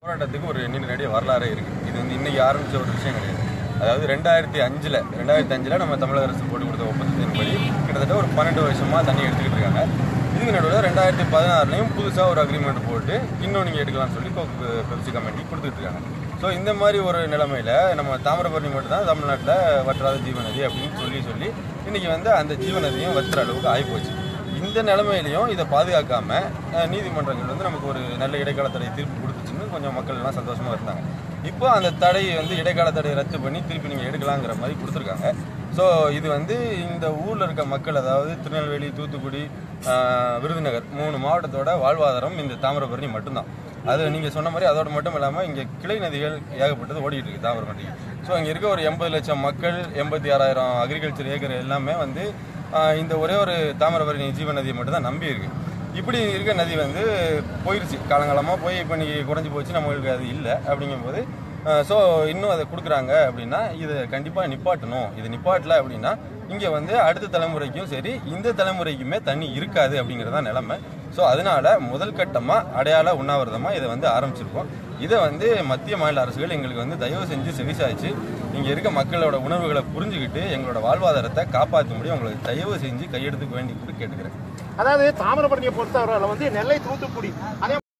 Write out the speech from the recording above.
போராட்டத்துக்கு ஒரு நீண்ட நடிக வரலாறே இருக்கு இது வந்து இன்னைக்கு ஆரம்பிச்ச ஒரு விஷயம் கிடையாது அதாவது ரெண்டாயிரத்தி அஞ்சுல ரெண்டாயிரத்தி அஞ்சுல நம்ம தமிழக அரசு போட்டு கொடுத்த ஒப்பந்தத்தின்படி கிட்டத்தட்ட ஒரு பன்னெண்டு வருஷமா தண்ணி எடுத்துக்கிட்டு இருக்காங்க இதுக்கு நடுவில் ரெண்டாயிரத்தி பதினாறுலையும் புதுசாக ஒரு அக்ரிமெண்ட் போட்டு இன்னும் நீங்கள் எடுக்கலாம்னு சொல்லி பெப்சி கம்பெனி கொடுத்துட்டு இருக்காங்க ஸோ இந்த மாதிரி ஒரு நிலைமையில நம்ம தாமிரபரணி மட்டும் தான் தமிழ்நாட்டில் வற்றாத ஜீவநதி அப்படின்னு சொல்லி சொல்லி இன்னைக்கு வந்து அந்த ஜீவநதியும் வற்றுற அளவுக்கு ஆகிப்போச்சு இந்த நிலைமையிலையும் இதை பாதுகாக்காம அஹ், நீதிமன்றங்கள் வந்து நமக்கு ஒரு நல்ல இடைக்கால தடை தீர்ப்பு கொடுத்துச்சுன்னு கொஞ்சம் மக்கள் எல்லாம் சந்தோஷமா இருந்தாங்க இப்போ அந்த தடையை வந்து இடைக்கால தடையை ரத்து பண்ணி திருப்பி நீங்க எடுக்கலாங்கிற மாதிரி கொடுத்துருக்காங்க ஸோ இது வந்து இந்த ஊர்ல இருக்க மக்கள் அதாவது திருநெல்வேலி தூத்துக்குடி அஹ், விருதுநகர் மூணு மாவட்டத்தோட வாழ்வாதாரம் இந்த தாமிரபரணி மட்டும்தான் அது நீங்க சொன்ன மாதிரி அதோட மட்டும் இல்லாம இங்க கிளை நதிகள் ஏகப்பட்டது ஓடிட்டு இருக்கு தாமிரபரணிக்கு ஸோ இங்க இருக்க ஒரு எண்பது லட்சம் மக்கள் எண்பத்தி ஆறாயிரம் அக்ரிகல்ச்சர் ஏக்கர் எல்லாமே வந்து ஆஹ் இந்த ஒரே ஒரு தாமிரபரணி ஜீவ நதியை மட்டும் தான் நம்பி இருக்கு இப்படி இருக்க நதி வந்து போயிருச்சு காலங்காலமாக போய் இப்போ இன்னைக்கு குறைஞ்சி போச்சு நம்மளுக்கு அது இல்லை அப்படிங்கும்போது ஸோ இன்னும் அதை கொடுக்குறாங்க அப்படின்னா இதை கண்டிப்பாக நிப்பாட்டணும் இது நிப்பாட்டல அப்படின்னா இங்கே வந்து அடுத்த தலைமுறைக்கும் சரி இந்த தலைமுறைக்குமே தண்ணி இருக்காது அப்படிங்கிறது தான் நிலைமை ஸோ அதனால முதல் கட்டமாக அடையாள உண்ணாவிரதமாக இதை வந்து ஆரம்பிச்சிருக்கோம் இதை வந்து மத்திய மாநில அரசுகள் எங்களுக்கு வந்து தயவு செஞ்சு செவிசாய்ச்சு இங்கே இருக்க மக்களோட உணர்வுகளை புரிஞ்சுக்கிட்டு எங்களோட வாழ்வாதாரத்தை காப்பாற்றும்படி உங்களுக்கு தயவு செஞ்சு கையெடுத்துக்க வேண்டி கூட கேட்டுக்கிறேன் அதாவது தாமிரபரணியை பொறுத்தவரை வந்து நெல்லை தூத்துக்குடி அதே